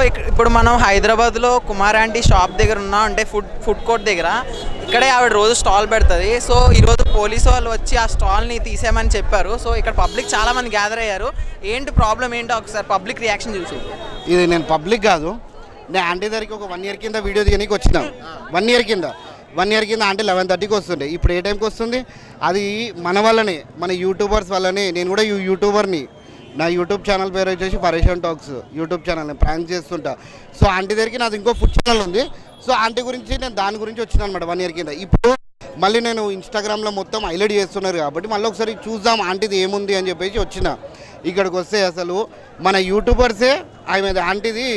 ఇక్- ఇప్పుడు మనం హైదరాబాద్లో కుమార్ ఆంటీ షాప్ దగ్గర ఉన్నాం అంటే ఫుడ్ ఫుడ్ కోర్ట్ దగ్గర ఇక్కడే ఆవిడ రోజు స్టాల్ పెడుతుంది సో ఈరోజు పోలీసు వాళ్ళు వచ్చి ఆ స్టాల్ని తీసేయమని చెప్పారు సో ఇక్కడ పబ్లిక్ చాలా మంది గ్యాదర్ అయ్యారు ఏంటి ప్రాబ్లం ఏంటో ఒకసారి పబ్లిక్ రియాక్షన్ చూసి ఇది నేను పబ్లిక్ కాదు నేను ఆంటీ దగ్గరికి ఒక వన్ ఇయర్ కింద వీడియో తీయడానికి వచ్చిన వన్ ఇయర్ కింద వన్ ఇయర్ కింద అంటే లెవెన్ థర్టీకి వస్తుండే ఇప్పుడు ఏ టైంకి వస్తుంది అది మన వల్లనే మన యూట్యూబర్స్ వల్లనే నేను కూడా యూ- యూట్యూబర్ని నా యూట్యూబ్ ఛానల్ పేరు వచ్చేసి పరేషన్ టాక్స్ యూట్యూబ్ ఛానల్ నేను ప్రాంక్ చేస్తుంటా సో ఆంటీ దగ్గరికి నాది ఇంకో ఫుడ్ ఛానల్ ఉంది సో ఆంటీ గురించి నేను దాని గురించి వచ్చిన అనమాట వన్ ఇయర్ కింద ఇప్పుడు మళ్ళీ నేను ఇన్స్టాగ్రామ్లో మొత్తం హైలైట్ చేస్తున్నారు కాబట్టి మళ్ళీ ఒకసారి చూద్దాం ఆంటీది ఏముంది అని చెప్పేసి వచ్చిన ఇక్కడికి వస్తే అసలు మన యూట్యూబర్సే ఆమె ఆంటీది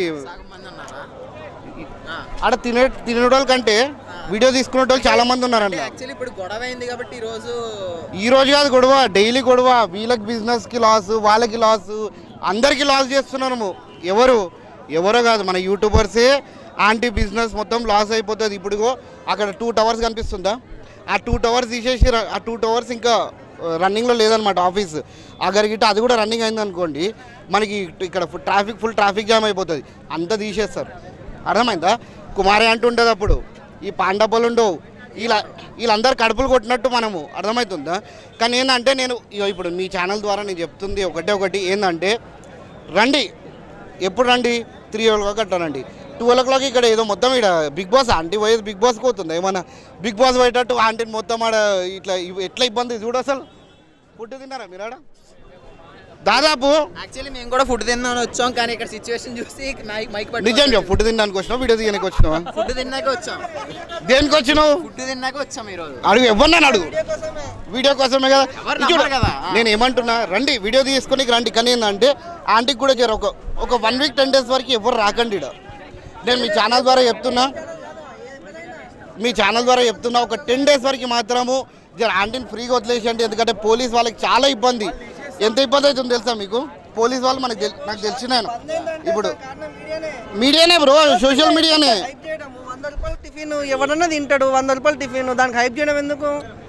ఆడ తినే తినేటోళ్ళ కంటే వీడియో తీసుకునే వాళ్ళు చాలా మంది ఉన్నారంట యాక్చువల్లీ ఇప్పుడు గొడవ అయింది కాబట్టి ఈరోజు ఈ రోజు కాదు గొడవ డైలీ గొడవ వీళ్ళకి బిజినెస్కి లాస్ వాళ్ళకి లాస్ అందరికీ లాస్ చేస్తున్నాము ఎవరు ఎవరో కాదు మన యూట్యూబర్సే ఆంటీ బిజినెస్ మొత్తం లాస్ అయిపోతుంది ఇప్పుడు ఇగో అక్కడ టూ టవర్స్ కనిపిస్తుందా ఆ టూ టవర్స్ తీసేసి ర- ఆ టూ టవర్స్ ఇంకా రన్నింగ్లో లేదనమాట ఆఫీస్ అక్కడ గిట్ట అది కూడా రన్నింగ్ అయింది అనుకోండి మనకి ఇక్కడ ట్రాఫిక్ ఫుల్ ట్రాఫిక్ జామ్ అయిపోతుంది అంతా తీసేస్తారు అర్థమైందా కుమారి అంటుంటుంది అప్పుడు ఈ పాండపలు ఉండవు వీళ్ళ వీళ్ళందరూ కడుపులు కొట్టినట్టు మనము అర్థమవుతుందా కానీ ఏంటంటే నేను ఇగో ఇప్పుడు మీ ఛానల్ ద్వారా నేను చెప్తుంది ఒకటే ఒకటి ఏంటంటే రండి ఎప్పుడు రండి త్రీ ఓ క్లాక్ అట్లా రండి ట్వెల్వ్ ఓ క్లాక్ ఇక్కడ ఏదో మొత్తం ఇక్కడ బిగ్ బాస్ ఆంటీ పోయేది బిగ్ బాస్కి పోతుంది ఏమన్నా బిగ్ బాస్ పోయేటట్టు ఆంటీని మొత్తం ఆడ ఇట్లా ఇవ్- ఎట్లా ఇబ్బంది చూడు అసలు ఫుడ్ తిన్నారా మీరు ఆడ దాదాపు యాక్చువల్లీ మేము కూడా ఫుడ్ తిందామని వచ్చాం కానీ ఇక్కడ సిచ్యువేషన్ చూసి మైక్ మైక్ నిజం చెప్పు ఫుడ్ తినడానికి వచ్చినావు వీడియో తీయడానికి వచ్చినావా ఫుడ్ తిన్నాక వచ్చాం దేనికి వచ్చినావు ఫుడ్ తిన్నాక వచ్చాం ఈరోజు అడుగు ఎవరినైనా అడుగు వీడియో కోసమే కదా ఎవరు ఇది చూడు. నమ్మరు కదా. నేను ఏమంటున్నా రండి వీడియో తీసుకొని రండి కానీ ఏంటంటే ఆంటీకి కూడా జర ఒక ఒక వన్ వీక్ టెన్ డేస్ వరకు ఎవరు రాకండి ఈడ నేను మీ ఛానల్ ద్వారా చెప్తున్నా మీ ఛానల్ ద్వారా చెప్తున్నా ఒక టెన్ డేస్ వరకు మాత్రము జర ఆంటీని ఫ్రీగా వదిలేసేయండి ఎందుకంటే పోలీస్ వాళ్ళకి చాలా ఇబ్బంది ఎంత ఇబ్బంది అవుతుందో తెలుసా మీకు పోలీస్ వాళ్ళు మనకు తెల్- నాకు తెలిసిన ఆయన. ఇప్పుడు మీడియానే బ్రో సోషల్ మీడియానే హైప్ చేయడము వంద రూపాయల టిఫిన్ ఎవరన్నా తింటాడు వంద రూపాయల టిఫిన్ దానికి హైప్ చేయడం ఎందుకు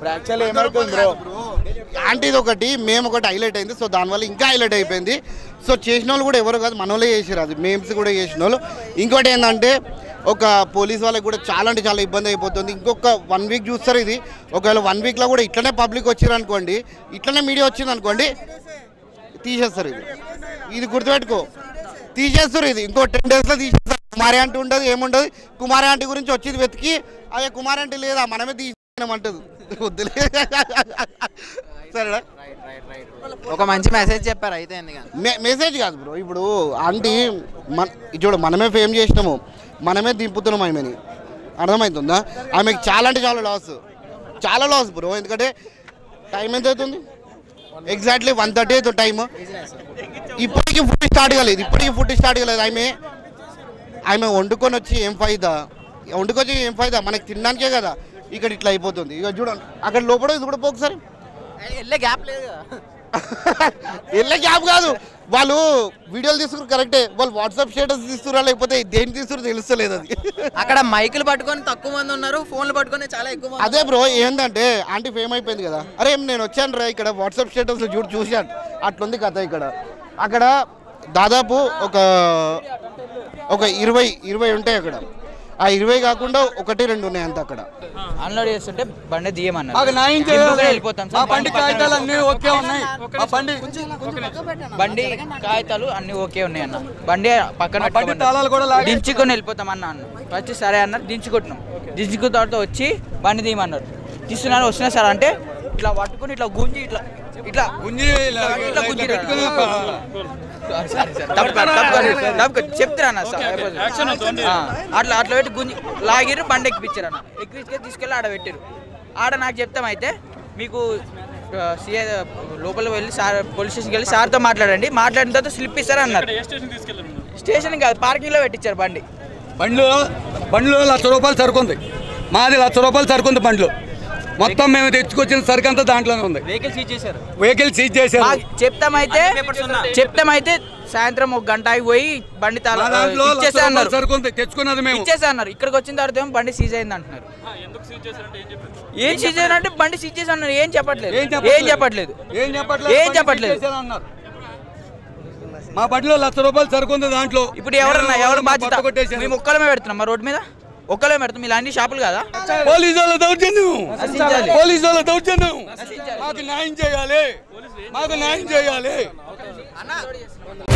ఆంటీది ఒకటి మేము ఒకటి హైలైట్ అయింది సో దానివల్ల ఇంకా హైలైట్ అయిపోయింది సో చేసిన వాళ్ళు కూడా ఎవరు కాదు మన వాళ్ళే చేసారు అది మేమ్స్ కూడా చేసిన వాళ్ళు ఇంకోటి ఏంటంటే ఒక పోలీస్ వాళ్ళకి కూడా చాలా అంటే చాలా ఇబ్బంది అయిపోతుంది ఇంకొక వన్ వీక్ చూస్తారు ఇది ఒకవేళ వన్ వీక్లో కూడా ఇట్లనే పబ్లిక్ వచ్చారు అనుకోండి ఇట్లనే మీడియా వచ్చింది అనుకోండి తీసేస్తారు ఇది ఇది గుర్తుపెట్టుకో తీసేస్తారు ఇది ఇంకో టెన్ డేస్లో తీసేస్తారు కుమారి ఆంటీ ఉండదు ఏముండదు కుమారి ఆంటీ గురించి వచ్చి వెతికి అదే కుమారి ఆంటీ లేదా మనమే తీసేయమంటది వద్దులే సరేనా ఒక మంచి మెసేజ్ చెప్పారు అయితే ఎందుకని మె- మెసేజ్ కాదు బ్రో ఇప్పుడు ఆంటీ మన చూడు మనమే ఫేమ్ చేసినాము మనమే దింపుతున్నాం ఆమెని అర్థమవుతుందా ఆమెకి చాలా అంటే చాలా లాస్ చాలా లాస్ బ్రో ఎందుకంటే టైం ఎంత అవుతుంది ఎగ్జాక్ట్లీ వన్ థర్టీ అవుతుంది టైం ఇప్పటికీ ఫుడ్ స్టార్ట్ కాలేదు ఇప్పటికీ ఫుడ్ స్టార్ట్ కాలేదు ఆమె ఆమె వండుకొని వచ్చి ఏం ఫైదా వండుకొచ్చి ఏం ఫైదా మనకి తినడానికే కదా ఇక్కడ ఇట్లా అయిపోతుంది ఇక చూడండి అక్కడ లోపల ఇది కూడా పో ఒకసారి వెళ్ళే గ్యాప్ లేదు కదా వెళ్ళే గ్యాప్ కాదు వాళ్ళు వీడియోలు తీసుకురు కరెక్టే వాళ్ళు వాట్సాప్ స్టేటస్ తీస్తురా లేకపోతే దేని తీసుకురు తెలుస్తలేదు అది అక్కడ మైకులు పట్టుకొని తక్కువ మంది ఉన్నారు ఫోన్లు పట్టుకొని చాలా ఎక్కువ మంది అదే బ్రో ఏంటంటే ఆంటీ ఫేమ్ అయిపోయింది కదా అరే నేను వచ్చాను రా ఇక్కడ వాట్సాప్ స్టేటస్లో చూడు చూశాను అట్లుంది కథ ఇక్కడ అక్కడ దాదాపు ఒక ఒక ఇరవై ఇరవై ఉంటాయి అక్కడ ఆ ఇరవై కాకుండా ఒకటి రెండు ఉన్నాయి అంత అక్కడ అన్లోడ్ చేస్తుంటే బండి దియమన్నారు మాకు న్యాయం దింపుకొని చేయాలి వెళ్ళిపోతాం మా సార్ బండి కాగితాలు అన్ని ఓకే ఉన్నాయి మా బండి బండి కాగితాలు అన్ని ఓకే ఉన్నాయి అన్న బండి పక్కన మా బండి పెట్టుకోమన్నారు. తాళాలు కూడా లాగే- దించుకొని వెళ్ళిపోతాం అన్న అన్న వచ్చి సరే అన్నారు దించుకుంటున్నాం దించుకున్న తర్వాత వచ్చి బండి తీయమన్నారు తీస్తున్నాను వస్తున్నా సార్ అంటే ఇట్లా పట్టుకొని ఇట్లా గుంజి ఇట్లా ఇట్లా గుంజి ఇలా- ఇట్లా ఇలా గుంజి పెట్టుకుని సారీ, సారీ, సారీ. తప్పు కాదు, తప్పు కాదు, తప్పు కాదు. చెప్తున్నా అన్న సార్ ఆ, అట్లా అట్లా పెట్టి గుంజి లాగిరు బండి ఎక్కిపించారు అన్న ఎక్కించుకొని తీసుకెళ్ళి ఆడ పెట్టారు ఆడ నాకు చెప్తాం అయితే మీకు సీఏ లోపల వెళ్ళి సార్ పోలీస్ స్టేషన్కి వెళ్ళి సార్తో మాట్లాడండి మాట్లాడిన తర్వాత స్లిప్ ఇస్తారు అన్నారు స్టేషన్ కాదు పార్కింగ్లో పెట్టించారు బండి బండ్లు బండ్లు లక్ష రూపాయలు సరుకుంది మాది లక్ష రూపాయలు సరుకుంది బండ్లు మొత్తం మేము తెచ్చుకొచ్చిన సరుకు అంతా దాంట్లోనే ఉంది వెహికల్ సీజ్ చేశారు వెహికల్ సీజ్ చేశారు మాకు చెప్తామైతే చెప్తామైతే సాయంత్రం ఒక గంట ఆగి పోయి బండి మా తాళ దాంట్లో లక్ష ఇచ్చేసా రూపాయలు అన్నారు సరుకు ఉంది తెచ్చుకున్నది మేము ఇచ్చేసా అన్నారు ఇక్కడికి వచ్చిన తర్వాత ఏమో బండి సీజ్ అయింది అంటున్నారు ఏం సీజ్ అంటే బండి సీజ్ చేసి అన్నారు ఏం చెప్పట్లేదు ఏం ఏం చెప్పట్లేదు ఏం చెప్పట్లేదు ఏం బండి చెప్పట్లేదు. సీజ్ చేశారు అన్నారు మా బండిలో లక్ష రూపాయలు సరుకు ఉంది దాంట్లో ఇప్పుడు ఎవరన్నా ఎవరు బాధ్యత పట్టు కొట్టేశారు. మేము ఒక్కలమే పెడుతున్నాం మా రోడ్ మీద ఒక్కలమే పెడతాం ఇలా అన్ని షాపులు కదా పోలీసు వాళ్ళ దౌర్జన్యం నశించాలి. పోలీసు వాళ్ళ దౌర్జన్యం మాకు న్యాయం చేయాలి మాకు న్యాయం చేయాలి